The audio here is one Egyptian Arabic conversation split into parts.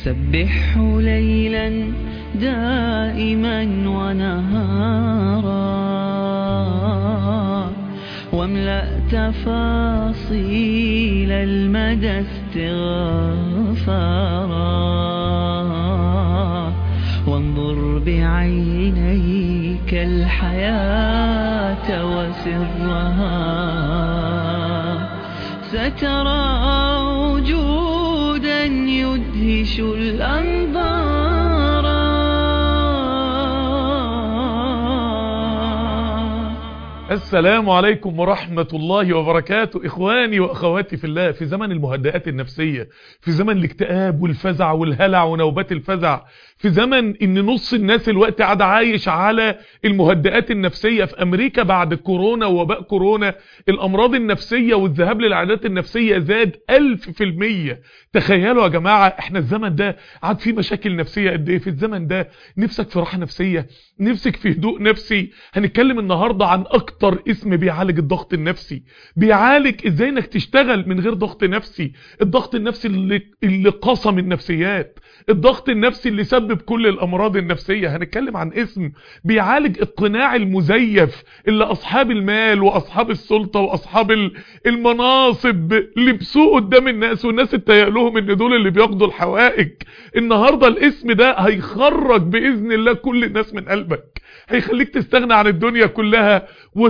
سبحه ليلا دائما ونهارا واملأ تفاصيل المدى استغفارا وانظر بعينيك الحياة وسرها سترى وجودا يدهش الأنظار السلام عليكم ورحمة الله وبركاته إخواني وأخواتي في الله في زمن المهدئات النفسية في زمن الاكتئاب والفزع والهلع ونوبات الفزع في زمن ان نص الناس الوقت قاعد عايش على المهدئات النفسية في امريكا بعد كورونا وباء كورونا الامراض النفسية والذهاب للعيادات النفسية زاد الف في المية تخيلوا يا جماعة احنا الزمن ده عاد فيه مشاكل نفسية قد ايه في الزمن ده نفسك في راحة نفسية نفسك في هدوء نفسي هنتكلم النهاردة عن اكتر اسم بيعالج الضغط النفسي بيعالج ازاي انك تشتغل من غير ضغط نفسي الضغط النفسي اللي, اللي قصم النفسيات الضغط النفسي اللي سبب كل الامراض النفسية هنتكلم عن اسم بيعالج القناع المزيف اللي اصحاب المال واصحاب السلطة واصحاب ال- المناصب لبسوه قدام الناس والناس اتهيأ لهم ان دول اللي بياخدوا الحوائج النهاردة الاسم ده هيخرج باذن الله كل الناس من قلبك هيخليك تستغنى عن الدنيا كلها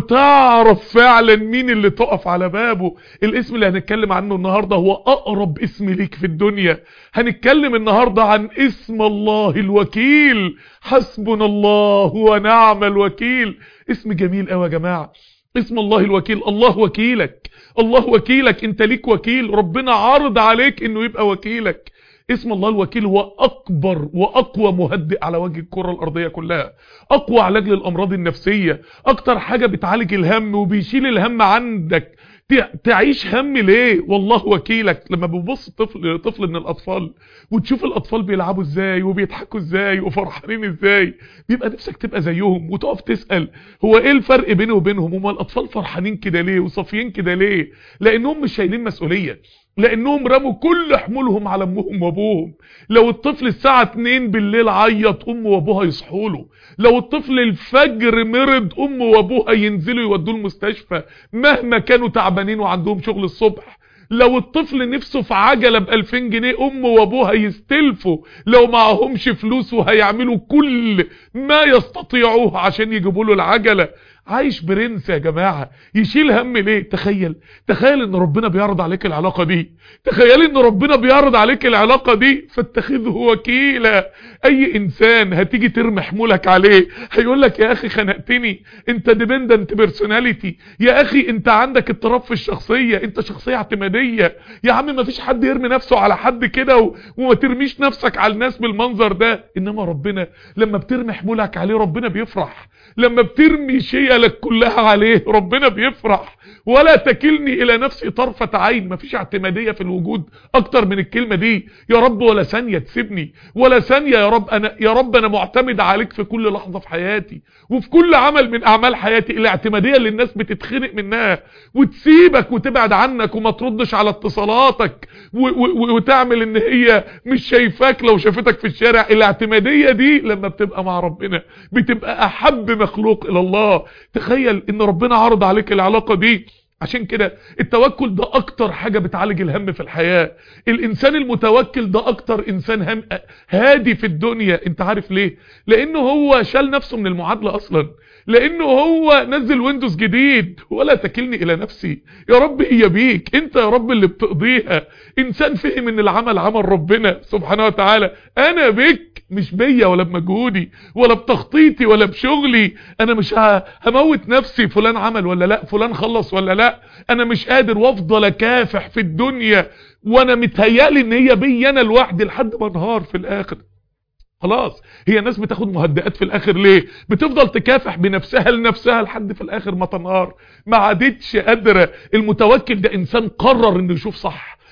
وتعرف فعلا مين اللي تقف على بابه الاسم اللي هنتكلم عنه النهاردة هو اقرب اسم ليك في الدنيا هنتكلم النهاردة عن اسم الله الوكيل حسبنا الله ونعم الوكيل اسم جميل قوي يا جماعة اسم الله الوكيل الله وكيلك الله وكيلك انت ليك وكيل ربنا عارض عليك انه يبقى وكيلك اسم الله الوكيل هو اكبر واقوى مهدئ على وجه الكرة الارضية كلها اقوى علاج للامراض النفسية اكتر حاجة بتعالج الهم وبيشيل الهم عندك تع- تعيش هم ليه والله وكيلك لما بتبص طفل طفل من الاطفال وتشوف الاطفال بيلعبوا ازاي وبيضحكوا ازاي وفرحانين ازاي بيبقى نفسك تبقى زيهم وتقف تسأل هو ايه الفرق بيني وبينهم هما الاطفال فرحانين كده ليه وصافيين كده ليه لانهم مش شايلين مسؤولية لانهم رموا كل حمولهم على امهم وابوهم لو الطفل الساعة 2 بالليل عيط امه وابوها يصحوا له لو الطفل الفجر مرض امه وابوها ينزلوا يودوه المستشفى مهما كانوا تعبانين وعندهم شغل الصبح لو الطفل نفسه في عجلة ب2000 جنيه امه وابوها يستلفوا لو معهمش فلوس وهيعملوا كل ما يستطيعوه عشان يجيبوا له العجلة عايش برنس يا جماعة يشيل هم ليه تخيل تخيل ان ربنا بيعرض عليك العلاقة دي تخيل ان ربنا بيعرض عليك العلاقة دي فاتخذه وكيلا اي انسان هتيجي ترمي حمولك عليه هيقول لك يا اخي خنقتني انت ديبندنت بيرسوناليتي يا اخي انت عندك اضطراب في الشخصية انت شخصية اعتمادية يا عم ما فيش حد يرمي نفسه على حد كده و... وما ترميش نفسك على الناس بالمنظر ده انما ربنا لما بترمي حمولك عليه ربنا بيفرح لما بترمي شيلك كلها عليه ربنا بيفرح ولا تكلني الى نفسي طرفة عين مفيش اعتمادية في الوجود اكتر من الكلمة دي يا رب ولا ثانية تسيبني ولا ثانية يا رب انا يا رب انا معتمد عليك في كل لحظة في حياتي وفي كل عمل من اعمال حياتي الاعتمادية اللي الناس بتتخنق منها وتسيبك وتبعد عنك وما تردش على اتصالاتك و و وتعمل ان هي مش شايفاك لو شافتك في الشارع الاعتمادية دي لما بتبقى مع ربنا بتبقى احب مخلوق الى الله تخيل ان ربنا عرض عليك العلاقة دي عشان كده التوكل ده اكتر حاجة بتعالج الهم في الحياة الانسان المتوكل ده اكتر انسان هم هادي في الدنيا انت عارف ليه لانه هو شال نفسه من المعادلة اصلا لانه هو نزل ويندوز جديد ولا تكلني الى نفسي يا رب هي بيك انت يا رب اللي بتقضيها انسان فهم ان العمل عمل ربنا سبحانه وتعالى انا بك مش بيا ولا بمجهودي ولا بتخطيطي ولا بشغلي انا مش ه- هموت نفسي فلان عمل ولا لا فلان خلص ولا لا انا مش قادر وافضل اكافح في الدنيا وانا متهيألي ان هي بيا انا لوحدي لحد ما انهار في الاخر خلاص هي الناس بتاخد مهدئات في الاخر ليه بتفضل تكافح بنفسها لنفسها لحد في الاخر ما تنهار ما عادتش قادره المتوكل ده انسان قرر انه يشوف صح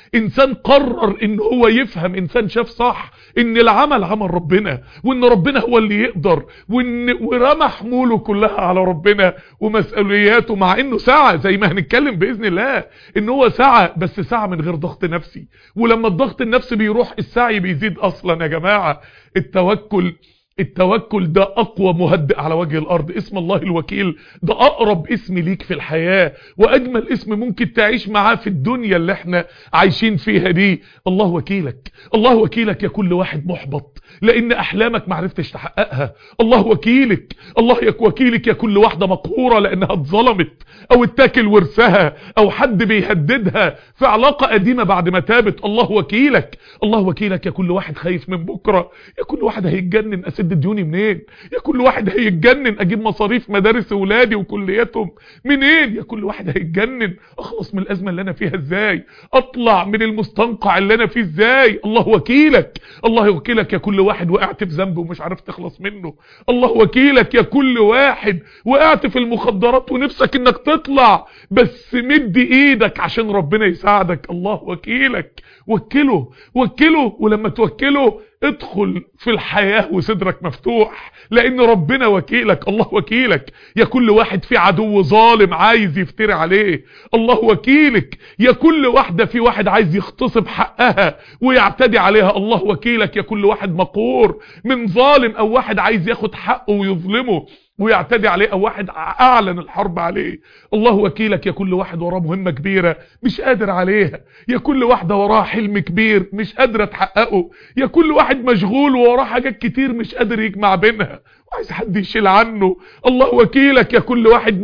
انسان قرر ان هو يفهم انسان شاف صح ان العمل عمل ربنا وان ربنا هو اللي يقدر وان ورمى حموله كلها على ربنا ومسؤولياته مع انه سعى زي ما هنتكلم باذن الله ان هو سعى بس سعى من غير ضغط نفسي ولما الضغط النفسي بيروح السعي بيزيد اصلا يا جماعه التوكل التوكل ده اقوى مهدئ على وجه الارض اسم الله الوكيل ده اقرب اسم ليك في الحياة واجمل اسم ممكن تعيش معاه في الدنيا اللي احنا عايشين فيها دي الله وكيلك الله وكيلك يا كل واحد محبط لان احلامك معرفتش تحققها الله وكيلك الله يك وكيلك يا كل واحدة مقهورة لانها اتظلمت او اتاكل ورثها او حد بيهددها في علاقة قديمة بعد ما تابت الله وكيلك الله وكيلك يا كل واحد خايف من بكرة يا كل واحد هيتجنن اسد ديوني منين يا كل واحد هيتجنن اجيب مصاريف مدارس اولادي وكلياتهم منين يا كل واحد هيتجنن اخلص من الازمة اللي انا فيها ازاي اطلع من المستنقع اللي انا فيه ازاي الله وكيلك الله وكيلك يا كل واحد وقعت في ذنب ومش عارف تخلص منه الله وكيلك يا كل واحد وقعت في المخدرات ونفسك انك تطلع بس مد ايدك عشان ربنا يساعدك الله وكيلك وكله وكله ولما توكله ادخل في الحياة وصدرك مفتوح لان ربنا وكيلك الله وكيلك يا كل واحد في عدو ظالم عايز يفتري عليه الله وكيلك يا كل واحدة في واحد عايز يغتصب حقها ويعتدي عليها الله وكيلك يا كل واحد مقهور من ظالم او واحد عايز ياخد حقه ويظلمه ويعتدي عليه او واحد اعلن الحرب عليه الله وكيلك يا كل واحد وراه مهمة كبيرة مش قادر عليها يا كل واحدة وراه حلم كبير مش قادرة تحققه يا كل واحد مشغول ووراه حاجات كتير مش قادر يجمع بينها وعايز حد يشيل عنه الله وكيلك يا كل واحد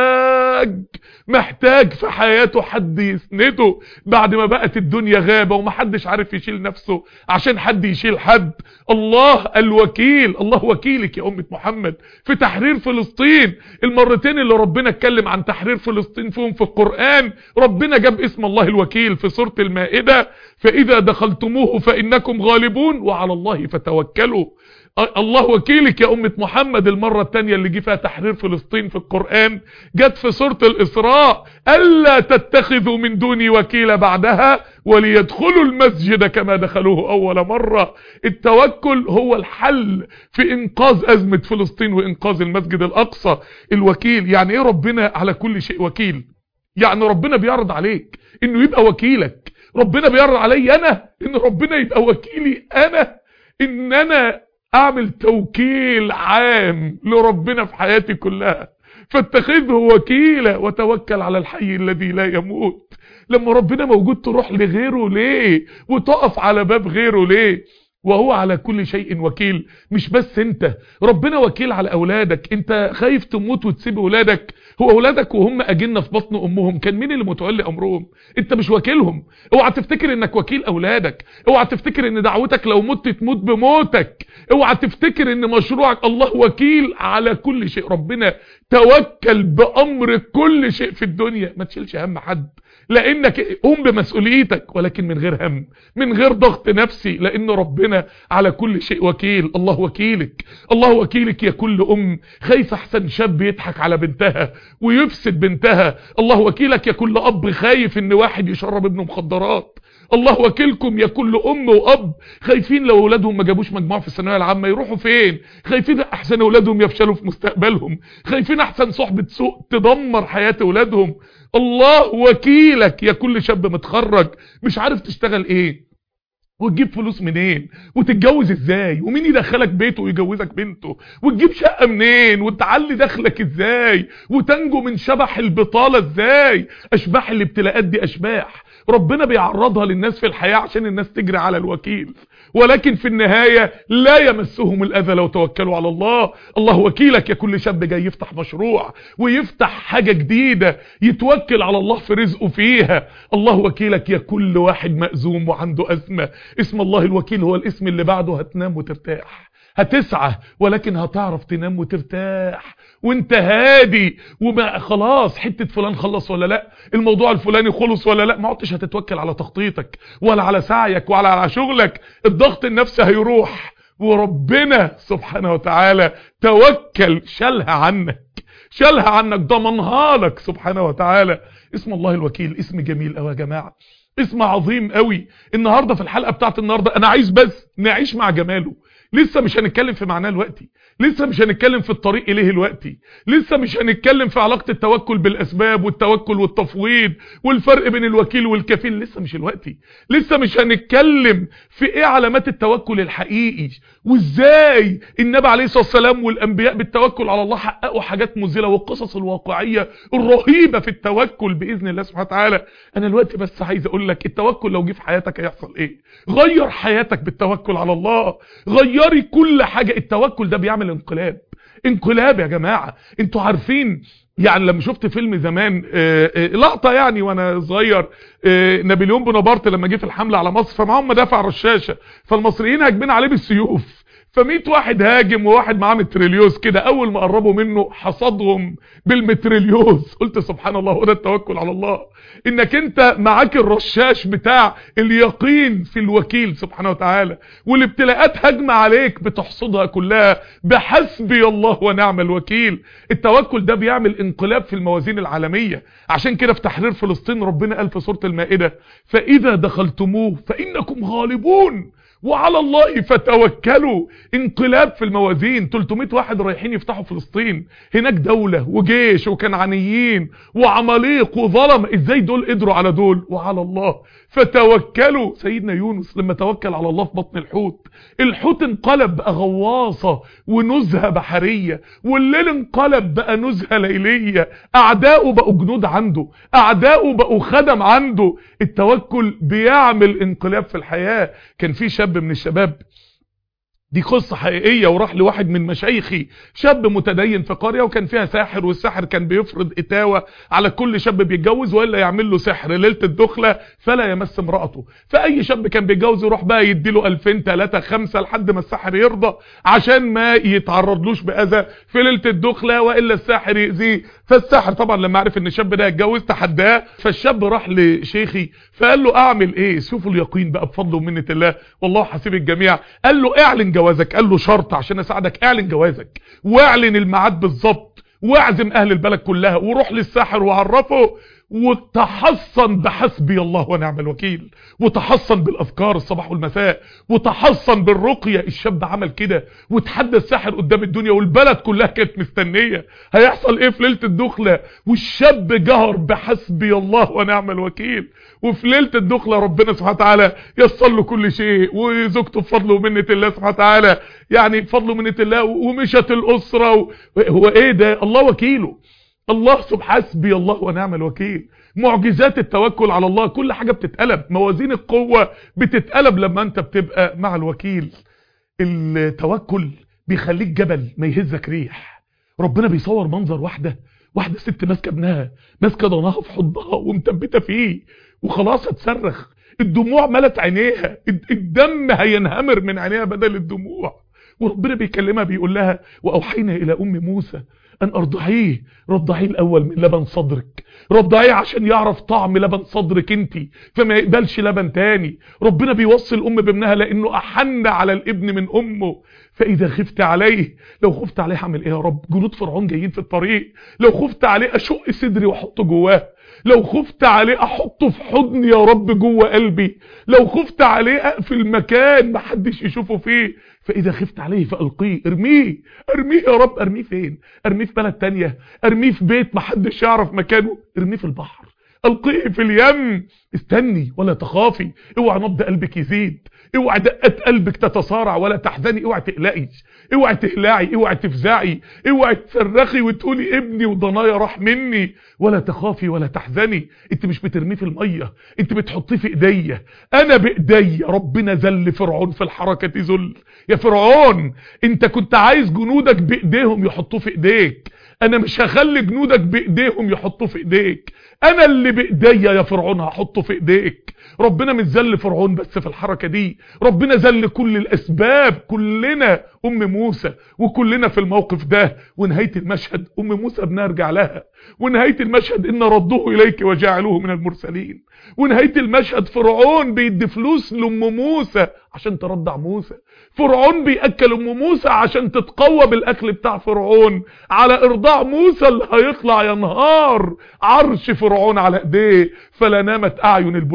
محتاج محتاج في حياته حد يسنده بعد ما بقت الدنيا غابة ومحدش عارف يشيل نفسه عشان حد يشيل حد الله الوكيل الله وكيلك يا أمة محمد في تحرير فلسطين المرتين اللي ربنا اتكلم عن تحرير فلسطين فيهم في القرآن ربنا جاب اسم الله الوكيل في سورة المائدة فإذا دخلتموه فإنكم غالبون وعلى الله فتوكلوا الله وكيلك يا أمة محمد المرة التانية اللي جه فيها تحرير فلسطين في القرآن جت في سورة الإسراء ألا تتخذوا من دوني وكيلا بعدها وليدخلوا المسجد كما دخلوه أول مرة التوكل هو الحل في إنقاذ أزمة فلسطين وإنقاذ المسجد الأقصى الوكيل يعني إيه ربنا على كل شيء وكيل يعني ربنا بيعرض عليك إنه يبقى وكيلك ربنا بيعرض علي أنا إن ربنا يبقى وكيلي أنا إن أنا اعمل توكيل عام لربنا في حياتي كلها فاتخذه وكيلا وتوكل على الحي الذي لا يموت لما ربنا موجود تروح لغيره ليه وتقف على باب غيره ليه وهو على كل شيء وكيل مش بس انت ربنا وكيل على اولادك انت خايف تموت وتسيب اولادك هو اولادك وهم اجنة في بطن امهم كان مين اللي متولي امرهم انت مش وكيلهم اوعى تفتكر انك وكيل اولادك اوعى تفتكر ان دعوتك لو مت تموت بموتك اوعى تفتكر ان مشروعك الله وكيل على كل شيء ربنا توكل بامر كل شيء في الدنيا ما تشيلش هم حد لانك قوم بمسؤوليتك ولكن من غير هم من غير ضغط نفسي لان ربنا على كل شيء وكيل الله وكيلك الله وكيلك يا كل ام خايف احسن شاب يضحك على بنتها ويفسد بنتها الله وكيلك يا كل اب خايف ان واحد يشرب ابنه مخدرات الله وكيلكم يا كل ام واب خايفين لو اولادهم ما جابوش مجموع في الثانويه العامه يروحوا فين خايفين احسن اولادهم يفشلوا في مستقبلهم خايفين احسن صحبه سوء تدمر حياه اولادهم الله وكيلك يا كل شاب متخرج مش عارف تشتغل ايه وتجيب فلوس منين وتتجوز ازاي ومين يدخلك بيته ويجوزك بنته وتجيب شقة منين وتعلي دخلك ازاي وتنجو من شبح البطالة ازاي اشباح الابتلاءات دي اشباح ربنا بيعرضها للناس في الحياة عشان الناس تجري على الوكيل ولكن في النهاية لا يمسهم الأذى لو توكلوا على الله الله وكيلك يا كل شاب جاي يفتح مشروع ويفتح حاجة جديدة يتوكل على الله في رزقه فيها الله وكيلك يا كل واحد مأزوم وعنده أزمة اسم الله الوكيل هو الاسم اللي بعده هتنام وترتاح هتسعى ولكن هتعرف تنام وترتاح وانت هادي وما خلاص حتة فلان خلص ولا لا الموضوع الفلاني خلص ولا لا ما عدتش هتتوكل على تخطيطك ولا على سعيك ولا على شغلك الضغط النفسي هيروح وربنا سبحانه وتعالى توكل شالها عنك شالها عنك ضمنها لك سبحانه وتعالى اسم الله الوكيل اسم جميل قوي يا جماعه اسم عظيم قوي النهاردة في الحلقة بتاعت النهاردة انا عايز بس نعيش مع جماله لسه مش هنتكلم في معناه دلوقتي لسه مش هنتكلم في الطريق اليه دلوقتي لسه مش هنتكلم في علاقة التوكل بالاسباب والتوكل والتفويض والفرق بين الوكيل والكفيل لسه مش الوقتي لسه مش هنتكلم في ايه علامات التوكل الحقيقي وازاي النبي عليه الصلاة والسلام والانبياء بالتوكل على الله حققوا حاجات مذهله والقصص الواقعية الرهيبة في التوكل باذن الله سبحانه وتعالى انا دلوقتي بس عايز اقول لك التوكل لو جه في حياتك هيحصل ايه غير حياتك بالتوكل على الله غيري كل حاجة التوكل ده بيعمل انقلاب انقلاب يا جماعة انتوا عارفين يعني لما شفت فيلم زمان آه، آه، لقطة يعني وانا صغير آه، نابليون بونابرت لما جه في الحملة على مصر فمعهم مدافع رشاشة فالمصريين هاجمين عليه بالسيوف ف100 واحد هاجم وواحد معاه متريليوز كده اول ما قربوا منه حصدهم بالمتريليوز قلت سبحان الله هو ده التوكل على الله انك انت معاك الرشاش بتاع اليقين في الوكيل سبحانه وتعالى والابتلاءات هجمة عليك بتحصدها كلها بحسبي الله ونعم الوكيل التوكل ده بيعمل انقلاب في الموازين العالمية عشان كده في تحرير فلسطين ربنا قال في سورة المائدة فإذا دخلتموه فإنكم غالبون وعلى الله فتوكلوا انقلاب في الموازين 300 واحد رايحين يفتحوا فلسطين هناك دولة وجيش وكنعانيين وعماليق وظلم ازاي دول قدروا على دول وعلى الله فتوكلوا سيدنا يونس لما توكل على الله في بطن الحوت الحوت انقلب بقى غواصة ونزهة بحرية والليل انقلب بقى نزهة ليلية اعداؤه بقوا جنود عنده اعداؤه بقوا خدم عنده التوكل بيعمل انقلاب في الحياة كان في شاب من الشباب دي قصة حقيقية وراح لواحد من مشايخي شاب متدين في قرية وكان فيها ساحر والساحر كان بيفرض اتاوة على كل شاب بيتجوز وإلا يعمل له سحر ليلة الدخلة فلا يمس امرأته فأي شاب كان بيتجوز يروح بقى يديله 2000 3 5 لحد ما الساحر يرضى عشان ما يتعرضلوش بأذى في ليلة الدخلة وإلا الساحر يأذيه فالساحر طبعا لما عرف ان الشاب ده يتجوز تحداه فالشاب راح لشيخي فقال له اعمل ايه شوفوا اليقين بقى بفضل ومنة الله والله حسيب الجميع قال له اعلن جوازك قال له شرط عشان اساعدك اعلن جوازك واعلن الميعاد بالظبط واعزم اهل البلد كلها وروح للساحر وعرفه وتحصن بحسبي الله ونعم الوكيل وتحصن بالاذكار الصباح والمساء وتحصن بالرقية الشاب عمل كده وتحدى الساحر قدام الدنيا والبلد كلها كانت مستنية هيحصل ايه في ليلة الدخلة والشاب جهر بحسبي الله ونعم الوكيل وفي ليلة الدخلة ربنا سبحانه وتعالى يصل له كل شيء وزوجته بفضل ومنة الله سبحانه وتعالى يعني بفضل ومنة الله ومشت الأسرة و... هو ايه ده الله وكيله الله سبحانه حسبي الله ونعم الوكيل معجزات التوكل على الله كل حاجة بتتقلب موازين القوة بتتقلب لما انت بتبقى مع الوكيل التوكل بيخليك جبل ما يهزك ريح ربنا بيصور منظر واحدة واحدة ست ماسكة ابنها ماسكة ضناها في حضنها ومثبته فيه وخلاص هتصرخ الدموع ملت عينيها الدم هينهمر من عينيها بدل الدموع وربنا بيكلمها بيقول لها واوحينا الى ام موسى ان ارضعيه رضعيه الاول من لبن صدرك رضعيه عشان يعرف طعم لبن صدرك انت فما يقبلش لبن تاني ربنا بيوصي الام بابنها لانه احن على الابن من امه فاذا خفت عليه لو خفت عليه هعمل ايه يا رب جنود فرعون جايين في الطريق لو خفت عليه اشق صدري واحطه جواه لو خفت عليه احطه في حضني يا رب جوه قلبي لو خفت عليه اقفل مكان محدش يشوفه فيه فاذا خفت عليه فالقيه ارميه ارميه يا رب ارميه فين ارميه في بلد تانية ارميه في بيت محدش يعرف مكانه ارميه في البحر القيه في اليم استني ولا تخافي اوعى نبض قلبك يزيد اوعى دقات قلبك تتصارع ولا تحزني اوعى تقلقي اوعى تهلعي اوعى تفزعي اوعى تصرخي وتقولي ابني وضنايا راح مني ولا تخافي ولا تحزني انت مش بترميه في الميه انت بتحطيه في ايديا انا بايديا ربنا ذل فرعون في الحركه ذل يا فرعون انت كنت عايز جنودك بايديهم يحطوه في ايديك انا مش هخلي جنودك بايديهم يحطوه في ايديك انا اللي بايديا يا فرعون هحطه في ايديك ربنا مش ذل فرعون بس في الحركة دي ربنا ذل كل الاسباب كلنا ام موسى وكلنا في الموقف ده ونهاية المشهد ام موسى بنرجع لها ونهاية المشهد ان ردوه اليك وجعلوه من المرسلين ونهاية المشهد فرعون بيدي فلوس لام موسى عشان ترضع موسى فرعون بيأكل ام موسى عشان تتقوى بالاكل بتاع فرعون على ارضاع موسى اللي هيطلع ينهار عرش فرعون على ايديه فلا نامت اعين البلهاء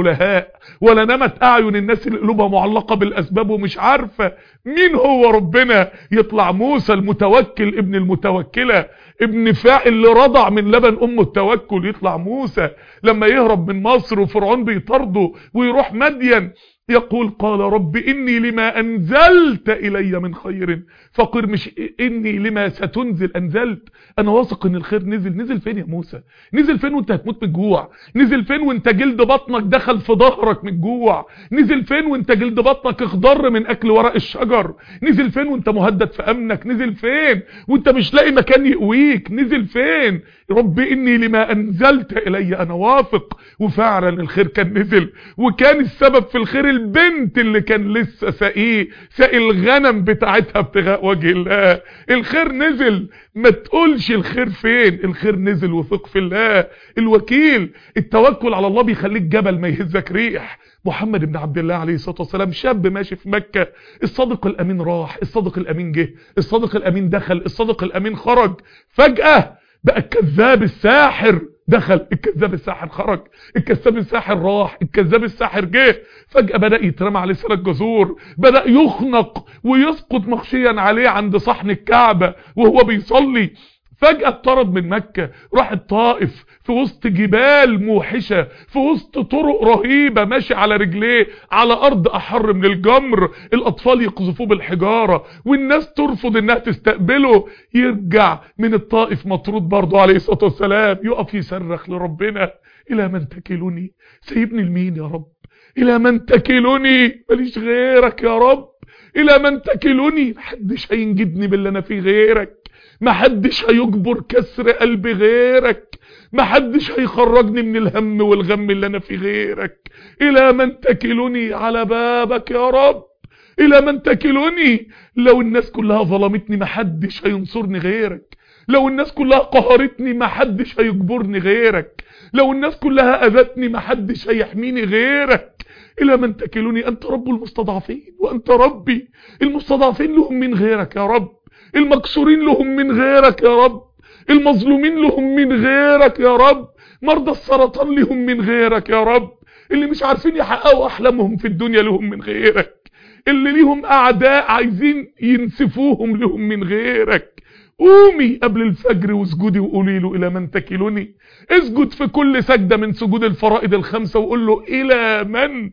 الرجاء ولا نمت اعين الناس اللي قلوبها معلقة بالاسباب ومش عارفة مين هو ربنا يطلع موسى المتوكل ابن المتوكلة ابن فاعل اللي رضع من لبن امه التوكل يطلع موسى لما يهرب من مصر وفرعون بيطرده ويروح مدين يقول قال رب إني لما أنزلت إلي من خير فقر مش إني لما ستنزل أنزلت أنا واثق إن الخير نزل نزل فين يا موسى نزل فين وانت هتموت من الجوع نزل فين وانت جلد بطنك دخل في ظهرك من الجوع نزل فين وانت جلد بطنك اخضر من أكل ورق الشجر نزل فين وانت مهدد في أمنك نزل فين وانت مش لاقي مكان يقويك نزل فين رب إني لما أنزلت إلي أنا واثق وفعلا الخير كان نزل وكان السبب في الخير البنت اللي كان لسه ساقيه ساقي الغنم بتاعتها ابتغاء وجه الله الخير نزل ما تقولش الخير فين الخير نزل وثق في الله الوكيل التوكل على الله بيخليك جبل ما يهزك ريح محمد بن عبد الله عليه الصلاة والسلام شاب ماشي في مكة الصادق الأمين راح الصادق الأمين جه الصادق الأمين دخل الصادق الأمين خرج فجأة بقى الكذاب الساحر دخل الكذاب الساحر خرج الكذاب الساحر راح الكذاب الساحر جه فجأة بدأ يترمى عليه سنة جزور بدأ يخنق ويسقط مخشيا عليه عند صحن الكعبة وهو بيصلي فجأة اطرد من مكة راح الطائف في وسط جبال موحشة في وسط طرق رهيبة ماشي على رجليه على أرض أحر من الجمر الأطفال يقذفوه بالحجارة والناس ترفض إنها تستقبله يرجع من الطائف مطرود برضه عليه الصلاة والسلام يقف يصرخ لربنا إلى من تكلني سيبني لمين يا رب إلى من تكلني ماليش غيرك يا رب إلى من تكلني محدش هينجدني باللي أنا فيه غيرك محدش هيجبر كسر قلبي غيرك محدش هيخرجني من الهم والغم اللي انا فيه غيرك الى من تكلني على بابك يا رب الى من تكلني لو الناس كلها ظلمتني محدش هينصرني غيرك لو الناس كلها قهرتني محدش هيجبرني غيرك لو الناس كلها اذتني محدش هيحميني غيرك الى من تكلني انت رب المستضعفين وانت ربي المستضعفين لهم من غيرك يا رب المكسورين لهم من غيرك يا رب المظلومين لهم من غيرك يا رب مرضى السرطان لهم من غيرك يا رب اللي مش عارفين يحققوا احلامهم في الدنيا لهم من غيرك اللي ليهم اعداء عايزين ينسفوهم لهم من غيرك قومي قبل الفجر واسجدي وقولي له الى من تكلني اسجد في كل سجدة من سجود الفرائض الخمسة وقول له الى من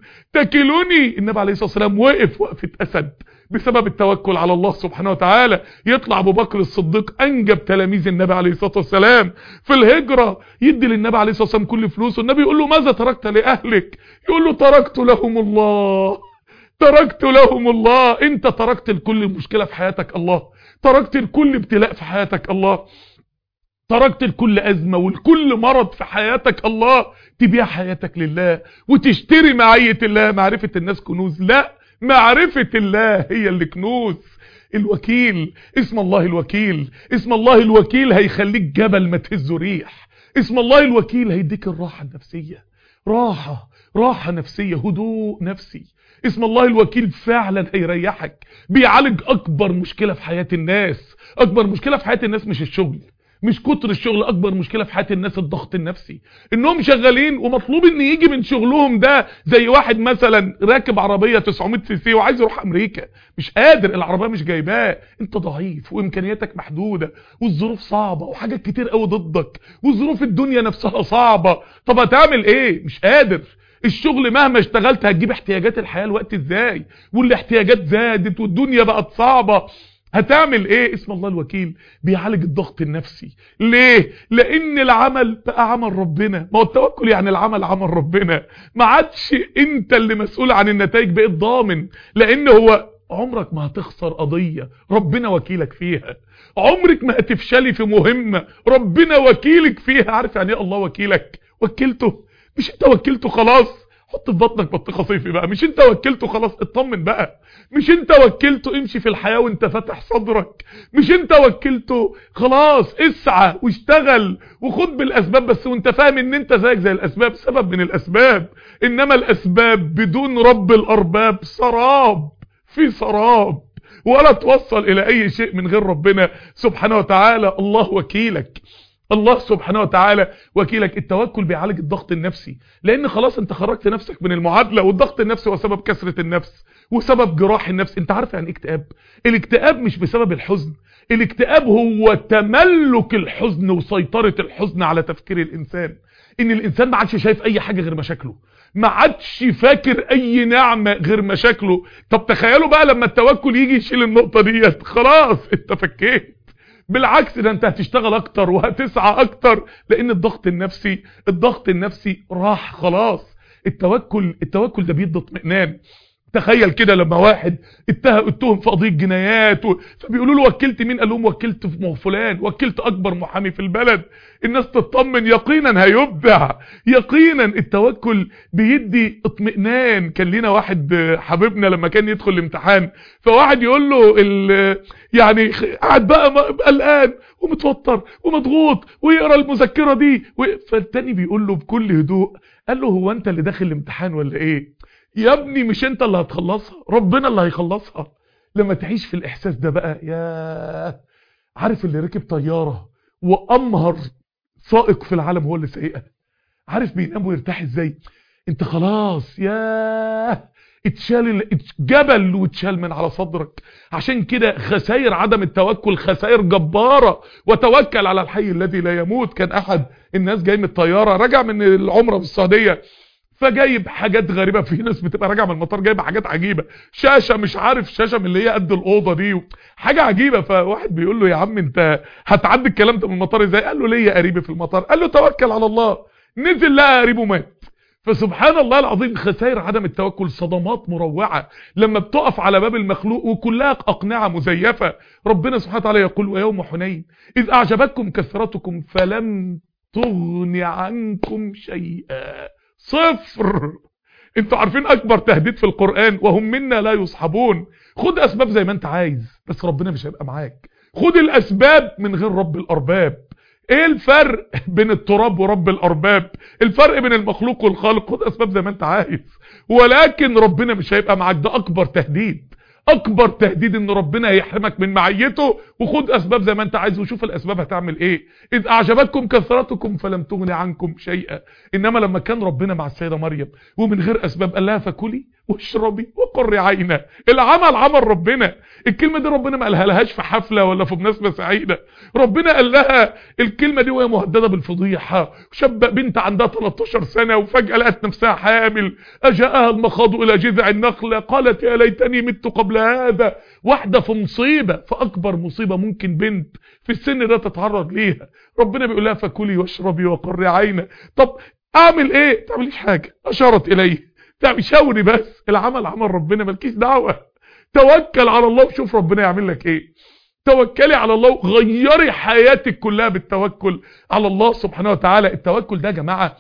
تكلني النبي عليه الصلاة والسلام وقف وقفة اسد بسبب التوكل على الله سبحانه وتعالى يطلع ابو بكر الصديق انجب تلاميذ النبي عليه الصلاه والسلام في الهجره يدي للنبي عليه الصلاه والسلام كل فلوسه النبي يقول له ماذا تركت لاهلك يقول له تركت لهم الله تركت لهم الله انت تركت لكل مشكله في حياتك الله تركت لكل ابتلاء في حياتك الله تركت لكل أزمة ولكل مرض في حياتك الله تبيع حياتك لله وتشتري معية الله معرفة الناس كنوز لا معرفة الله هي اللي كنوز الوكيل اسم الله الوكيل اسم الله الوكيل هيخليك جبل ما تهزه ريح اسم الله الوكيل هيديك الراحة النفسية راحة راحة نفسية هدوء نفسي اسم الله الوكيل فعلا هيريحك بيعالج اكبر مشكلة في حياة الناس اكبر مشكلة في حياة الناس مش الشغل مش كتر الشغل اكبر مشكلة في حياة الناس الضغط النفسي انهم شغالين ومطلوب ان يجي من شغلهم ده زي واحد مثلا راكب عربية 900 سي سي وعايز يروح امريكا مش قادر العربية مش جايباه انت ضعيف وامكانياتك محدودة والظروف صعبة وحاجات كتير قوي ضدك وظروف الدنيا نفسها صعبة طب هتعمل ايه مش قادر الشغل مهما اشتغلت هتجيب احتياجات الحياة الوقت ازاي والاحتياجات زادت والدنيا بقت صعبة هتعمل ايه اسم الله الوكيل بيعالج الضغط النفسي ليه لان العمل بقى عمل ربنا ما هو التوكل يعني العمل عمل ربنا ما عادش انت اللي مسؤول عن النتائج بقيت ضامن لان هو عمرك ما هتخسر قضية ربنا وكيلك فيها عمرك ما هتفشلي في مهمة ربنا وكيلك فيها عارف يعني ايه الله وكيلك وكلته مش انت وكلته خلاص حط في بطنك بطيخه صيفي بقى مش انت وكلته خلاص اطمن بقى مش انت وكلته امشي في الحياة وانت فاتح صدرك مش انت وكلته خلاص اسعى واشتغل وخد بالاسباب بس وانت فاهم ان انت زيك زي الاسباب سبب من الاسباب انما الاسباب بدون رب الارباب سراب في سراب ولا توصل الى اي شيء من غير ربنا سبحانه وتعالى الله وكيلك الله سبحانه وتعالى وكيلك التوكل بيعالج الضغط النفسي لان خلاص انت خرجت نفسك من المعادله والضغط النفسي هو سبب كسره النفس وسبب جراح النفس انت عارف يعني ايه اكتئاب الاكتئاب مش بسبب الحزن الاكتئاب هو تملك الحزن وسيطره الحزن على تفكير الانسان ان الانسان ما عادش شايف اي حاجه غير مشاكله ما عادش فاكر اي نعمه غير مشاكله طب تخيلوا بقى لما التوكل يجي يشيل النقطه ديت خلاص انت فكيت بالعكس ده انت هتشتغل اكتر وهتسعى اكتر لان الضغط النفسي الضغط النفسي راح خلاص التوكل التوكل ده بيدي اطمئنان تخيل كده لما واحد اتهم اتهم في قضيه جنايات و... فبيقولوا له وكلت مين قال لهم وكلت في فلان وكلت اكبر محامي في البلد الناس تطمن يقينا هيبدع يقينا التوكل بيدي اطمئنان كان لينا واحد حبيبنا لما كان يدخل الامتحان فواحد يقول له ال... يعني قاعد بقى قلقان ومتوتر ومضغوط ويقرا المذكره دي و... فالتاني بيقول له بكل هدوء قال له هو انت اللي داخل الامتحان ولا ايه يا ابني مش انت اللي هتخلصها ربنا اللي هيخلصها لما تعيش في الاحساس ده بقى يا عارف اللي ركب طيارة وامهر سائق في العالم هو اللي سايقها عارف بينام ويرتاح ازاي انت خلاص يا اتشال جبل واتشال من على صدرك عشان كده خسائر عدم التوكل خسائر جبارة وتوكل على الحي الذي لا يموت كان احد الناس جاي من الطيارة رجع من العمرة في السعودية فجايب حاجات غريبة في ناس بتبقى راجعه من المطار جايبه حاجات عجيبة شاشة مش عارف شاشة من اللي هي قد الأوضة دي حاجة عجيبة فواحد بيقول له يا عم انت هتعدي الكلام ده من المطار ازاي قال له ليا قريبي في المطار قال له توكل على الله نزل لقى قريبه مات فسبحان الله العظيم خسائر عدم التوكل صدمات مروعة لما بتقف على باب المخلوق وكلها أقنعة مزيفة ربنا سبحانه وتعالى يقول ويوم حنين إذ أعجبتكم كثرتكم فلم تغن عنكم شيئا صفر انتوا عارفين اكبر تهديد في القرآن وهم منا لا يصحبون خد اسباب زي ما انت عايز بس ربنا مش هيبقى معاك خد الاسباب من غير رب الارباب ايه الفرق بين التراب ورب الارباب الفرق بين المخلوق والخالق خد اسباب زي ما انت عايز ولكن ربنا مش هيبقى معاك ده اكبر تهديد اكبر تهديد ان ربنا هيحرمك من معيته وخد اسباب زي ما انت عايز وشوف الاسباب هتعمل ايه اذ اعجبتكم كثرتكم فلم تغن عنكم شيئا انما لما كان ربنا مع السيده مريم ومن غير اسباب قال لها فكلي واشربي وقري عينا العمل عمل ربنا الكلمه دي ربنا ما قالها لهاش في حفله ولا في مناسبه سعيده ربنا قال لها الكلمه دي وهي مهدده بالفضيحه شاب بنت عندها 13 سنه وفجاه لقت نفسها حامل اجاءها المخاض الى جذع النخله قالت يا ليتني مت قبل هذا واحده في مصيبه في اكبر مصيبه ممكن بنت في السن ده تتعرض ليها ربنا بيقول لها فكلي واشربي وقري عينا طب اعمل ايه تعمليش حاجه اشارت اليه تعمل شاوري بس العمل عمل ربنا مالكيش دعوه توكل على الله وشوف ربنا يعمل لك ايه توكلي على الله وغيري حياتك كلها بالتوكل على الله سبحانه وتعالى التوكل ده يا جماعه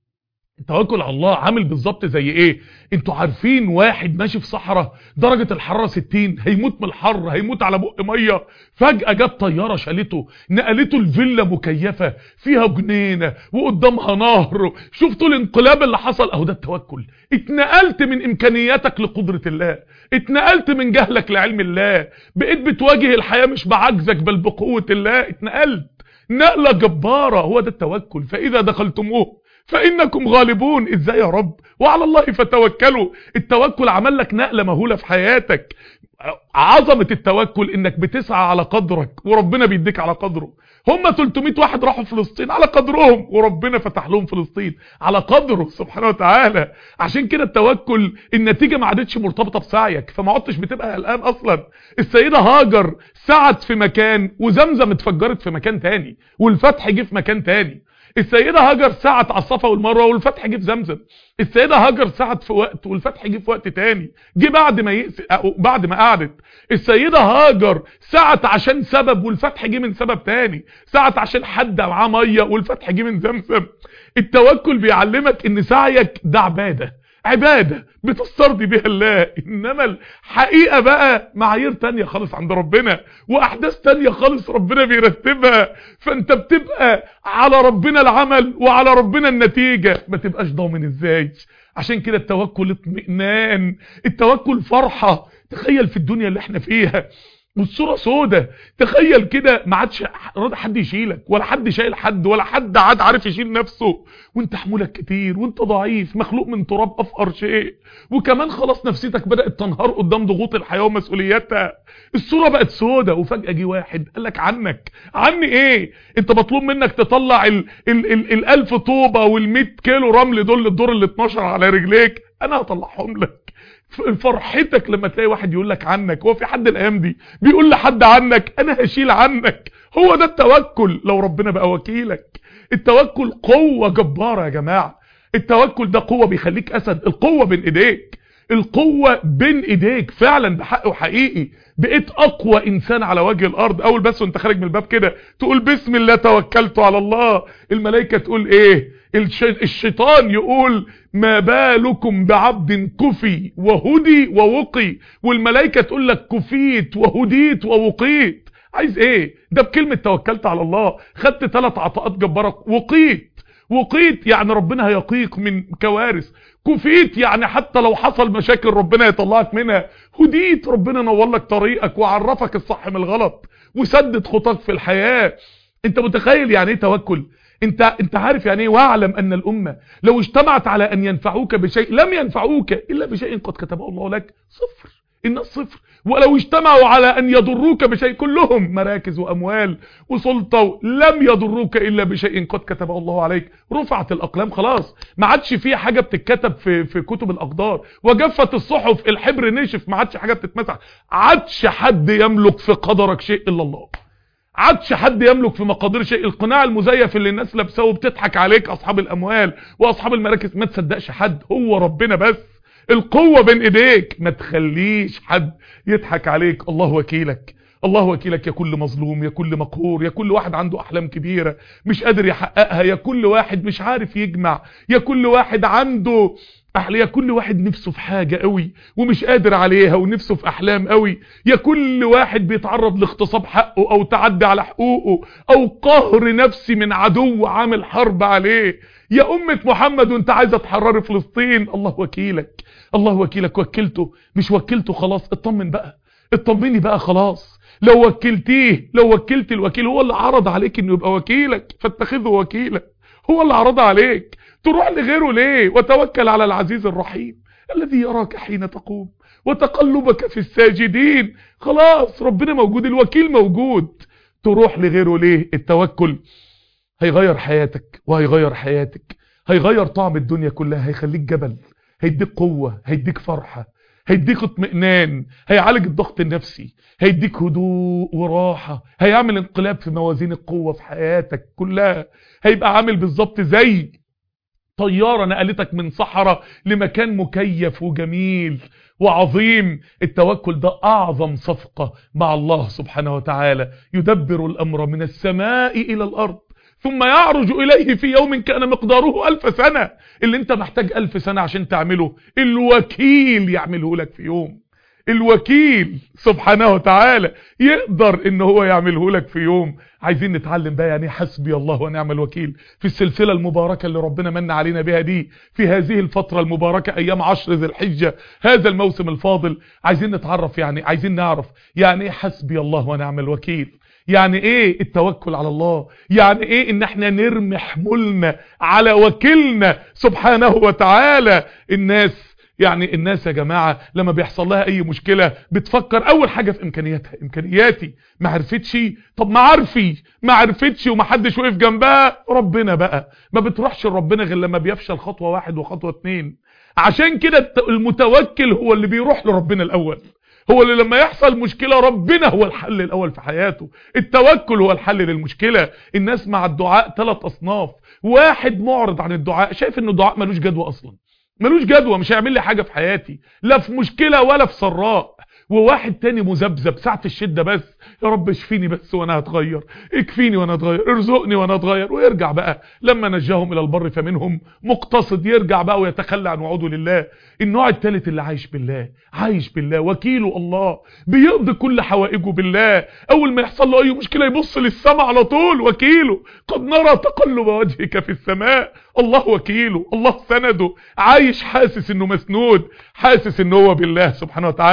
التوكل على الله عامل بالظبط زي ايه انتوا عارفين واحد ماشي في صحراء درجة الحرارة 60 هيموت من الحر هيموت على بق مية فجأة جت طيارة شالته نقلته الفيلا مكيفة فيها جنينة وقدامها نهر شفتوا الانقلاب اللي حصل اهو ده التوكل اتنقلت من امكانياتك لقدرة الله اتنقلت من جهلك لعلم الله بقيت بتواجه الحياة مش بعجزك بل بقوة الله اتنقلت نقلة جبارة هو ده التوكل فاذا دخلتموه فإنكم غالبون ازاي يا رب وعلى الله فتوكلوا التوكل عمل لك نقلة مهولة في حياتك عظمة التوكل انك بتسعى على قدرك وربنا بيديك على قدره هم 300 واحد راحوا فلسطين على قدرهم وربنا فتح لهم فلسطين على قدره سبحانه وتعالى عشان كده التوكل النتيجة ما عادتش مرتبطة بسعيك فما عدتش بتبقى قلقان اصلا السيدة هاجر سعت في مكان وزمزم اتفجرت في مكان تاني والفتح جه في مكان تاني السيدة هاجر سعت على الصفا والمروه والفتح جه في زمزم السيدة هاجر سعت في وقت والفتح جه في وقت تاني جه بعد ما يقس... بعد ما قعدت السيدة هاجر سعت عشان سبب والفتح جه من سبب تاني سعت عشان حد معاه ميه والفتح جه من زمزم التوكل بيعلمك ان سعيك ده عباده عبادة بتسترضي بها الله انما الحقيقة بقى معايير تانية خالص عند ربنا واحداث تانية خالص ربنا بيرتبها فانت بتبقى على ربنا العمل وعلى ربنا النتيجة ما تبقاش ضامن ازاي عشان كده التوكل اطمئنان التوكل فرحة تخيل في الدنيا اللي احنا فيها والصوره سودة تخيل كده ما عادش راضي حد يشيلك ولا حد شايل حد ولا حد عاد عارف يشيل نفسه وانت حمولك كتير وانت ضعيف مخلوق من تراب افقر شيء وكمان خلاص نفسيتك بدات تنهار قدام ضغوط الحياه ومسؤولياتها الصوره بقت سودة وفجاه جه واحد قال لك عنك عني ايه انت مطلوب منك تطلع ال ال ال الالف طوبه وال100 كيلو رمل دول الدور ال 12 على رجليك انا هطلعهم لك فرحتك لما تلاقي واحد يقول لك عنك هو في حد الايام دي بيقول لحد عنك انا هشيل عنك هو ده التوكل لو ربنا بقى وكيلك التوكل قوة جبارة يا جماعة التوكل ده قوة بيخليك اسد القوة بين ايديك القوة بين ايديك فعلا بحق وحقيقي بقيت اقوى انسان على وجه الارض اول بس وانت خارج من الباب كده تقول بسم الله توكلت على الله الملائكة تقول ايه الشيطان يقول ما بالكم بعبد كفي وهدي ووقي والملائكة تقول لك كفيت وهديت ووقيت عايز ايه ده بكلمة توكلت على الله خدت ثلاث عطاءات جبارة وقيت وقيت يعني ربنا هيقيك من كوارث كفيت يعني حتى لو حصل مشاكل ربنا يطلعك منها هديت ربنا نور لك طريقك وعرفك الصح من الغلط وسدد خطاك في الحياة انت متخيل يعني ايه توكل انت انت عارف يعني ايه واعلم ان الامه لو اجتمعت على ان ينفعوك بشيء لم ينفعوك الا بشيء قد كتبه الله لك صفر الناس صفر ولو اجتمعوا على ان يضروك بشيء كلهم مراكز واموال وسلطه لم يضروك الا بشيء قد كتبه الله عليك رفعت الاقلام خلاص ما عادش في حاجه بتتكتب في في كتب الاقدار وجفت الصحف الحبر نشف ما عادش حاجه بتتمسح عادش حد يملك في قدرك شيء الا الله عادش حد يملك في مقادير شيء القناع المزيف اللي الناس لابساه وبتضحك عليك اصحاب الاموال واصحاب المراكز ما تصدقش حد هو ربنا بس القوة بين ايديك ما تخليش حد يضحك عليك الله وكيلك الله وكيلك يا كل مظلوم يا كل مقهور يا كل واحد عنده احلام كبيرة مش قادر يحققها يا كل واحد مش عارف يجمع يا كل واحد عنده أحل يا كل واحد نفسه في حاجة قوي ومش قادر عليها ونفسه في أحلام قوي يا كل واحد بيتعرض لاغتصاب حقه أو تعدي على حقوقه أو قهر نفسي من عدو عامل حرب عليه يا أمة محمد وانت عايزة تحرري فلسطين الله وكيلك الله وكيلك وكلته مش وكلته خلاص اطمن بقى اطمني بقى خلاص لو وكلتيه لو وكلت الوكيل هو اللي عرض عليك انه يبقى وكيلك فاتخذه وكيلا هو اللي عرض عليك تروح لغيره ليه وتوكل على العزيز الرحيم الذي يراك حين تقوم وتقلبك في الساجدين خلاص ربنا موجود الوكيل موجود تروح لغيره ليه التوكل هيغير حياتك وهيغير حياتك هيغير طعم الدنيا كلها هيخليك جبل هيديك قوة هيديك فرحة هيديك اطمئنان هيعالج الضغط النفسي هيديك هدوء وراحة هيعمل انقلاب في موازين القوة في حياتك كلها هيبقى عامل بالظبط زي طيارة نقلتك من صحراء لمكان مكيف وجميل وعظيم التوكل ده أعظم صفقة مع الله سبحانه وتعالى يدبر الأمر من السماء إلى الأرض ثم يعرج إليه في يوم كان مقداره ألف سنة اللي انت محتاج ألف سنة عشان تعمله الوكيل يعمله لك في يوم الوكيل سبحانه وتعالى يقدر ان هو يعمله لك في يوم عايزين نتعلم بقى يعني حسبي الله ونعم الوكيل في السلسلة المباركة اللي ربنا من علينا بها دي في هذه الفترة المباركة ايام عشر ذي الحجة هذا الموسم الفاضل عايزين نتعرف يعني عايزين نعرف يعني ايه حسبي الله ونعم الوكيل يعني ايه التوكل على الله يعني ايه ان احنا نرمي حمولنا على وكيلنا سبحانه وتعالى الناس يعني الناس يا جماعة لما بيحصل لها اي مشكلة بتفكر اول حاجة في امكانياتها امكانياتي ما عرفتش طب ما عارفي ما عرفتش وما حدش وقف جنبها ربنا بقى ما بتروحش لربنا غير لما بيفشل خطوة واحد وخطوة اتنين عشان كده المتوكل هو اللي بيروح لربنا الاول هو اللي لما يحصل مشكلة ربنا هو الحل الاول في حياته التوكل هو الحل للمشكلة الناس مع الدعاء ثلاث اصناف واحد معرض عن الدعاء شايف ان الدعاء ملوش جدوى اصلا ملوش جدوى مش هيعمل لي حاجة في حياتي لا في مشكلة ولا في سراء وواحد تاني مذبذب ساعة الشدة بس يا رب اشفيني بس وانا هتغير اكفيني وانا هتغير ارزقني وانا هتغير ويرجع بقى لما نجاهم الى البر فمنهم مقتصد يرجع بقى ويتخلى عن وعوده لله النوع الثالث اللي عايش بالله عايش بالله وكيله الله بيقضي كل حوائجه بالله اول ما يحصل له اي مشكلة يبص للسماء على طول وكيله قد نرى تقلب وجهك في السماء الله وكيله الله سنده عايش حاسس انه مسنود حاسس ان هو بالله سبحانه وتعالى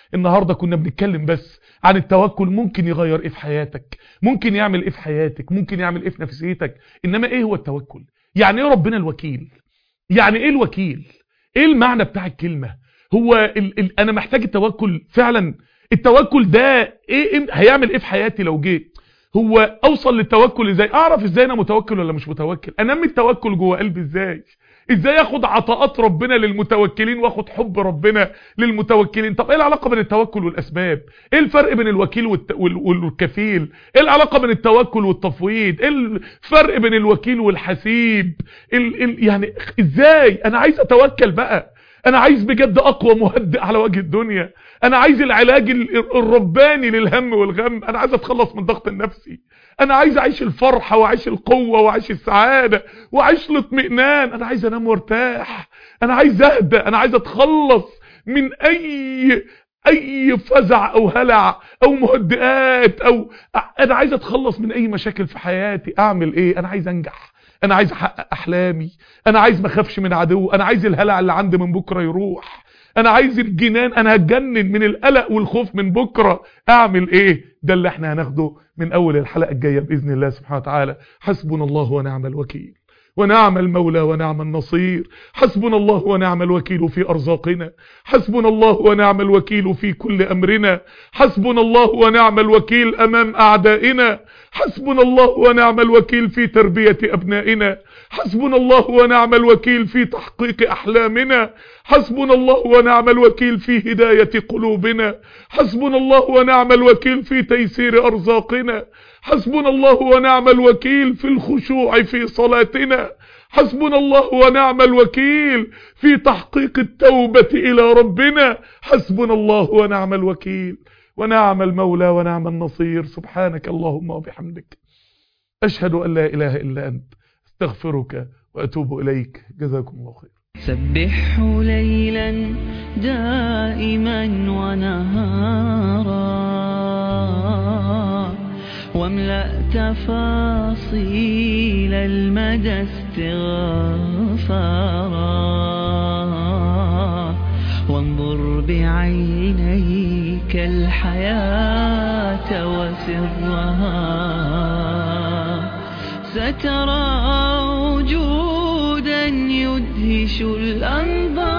النهاردة كنا بنتكلم بس عن التوكل ممكن يغير ايه في حياتك ممكن يعمل ايه في حياتك ممكن يعمل ايه في نفسيتك انما ايه هو التوكل يعني ايه ربنا الوكيل يعني ايه الوكيل ايه المعنى بتاع الكلمة هو ال ال انا محتاج التوكل فعلا التوكل ده ايه إيه- هيعمل ايه في حياتي لو جيت هو اوصل للتوكل ازاي اعرف ازاي انا متوكل ولا مش متوكل انمي التوكل جوه قلبي ازاي ازاي اخد عطاءات ربنا للمتوكلين واخد حب ربنا للمتوكلين طب ايه العلاقه بين التوكل والاسباب ايه الفرق بين الوكيل والت... وال... والكفيل ايه العلاقه بين التوكل والتفويض ايه الفرق بين الوكيل والحسيب ال... ال... يعني ازاي انا عايز اتوكل بقى انا عايز بجد اقوى مهدئ على وجه الدنيا انا عايز العلاج ال- الرباني للهم والغم انا عايز اتخلص من ضغط النفسي انا عايز اعيش الفرحة واعيش القوة واعيش السعادة واعيش الاطمئنان انا عايز انام وارتاح انا عايز اهدى انا عايز اتخلص من اي اي فزع او هلع او مهدئات او انا عايز اتخلص من اي مشاكل في حياتي اعمل ايه انا عايز انجح انا عايز احقق احلامي انا عايز ما اخافش من عدو انا عايز الهلع اللي عندي من بكره يروح انا عايز الجنان انا هتجنن من القلق والخوف من بكره اعمل ايه ده اللي احنا هناخده من اول الحلقه الجايه باذن الله سبحانه وتعالى حسبنا الله ونعم الوكيل ونعم المولى ونعم النصير حسبنا الله ونعم الوكيل في أرزاقنا حسبنا الله ونعم الوكيل في كل أمرنا حسبنا الله ونعم الوكيل أمام أعدائنا حسبنا الله ونعم الوكيل في تربية أبنائنا حسبنا الله ونعم الوكيل في تحقيق أحلامنا حسبنا الله ونعم الوكيل في هداية قلوبنا حسبنا الله ونعم الوكيل في تيسير أرزاقنا حسبنا الله ونعم الوكيل في الخشوع في صلاتنا حسبنا الله ونعم الوكيل في تحقيق التوبة إلى ربنا حسبنا الله ونعم الوكيل ونعم المولى ونعم النصير سبحانك اللهم وبحمدك أشهد أن لا إله إلا أنت استغفرك وأتوب إليك جزاكم الله خير سبحه ليلا دائما ونهارا واملأ تفاصيل المدى استغفارا وانظر بعينيك الحياة وسرها سترى وجودا يدهش الأنظار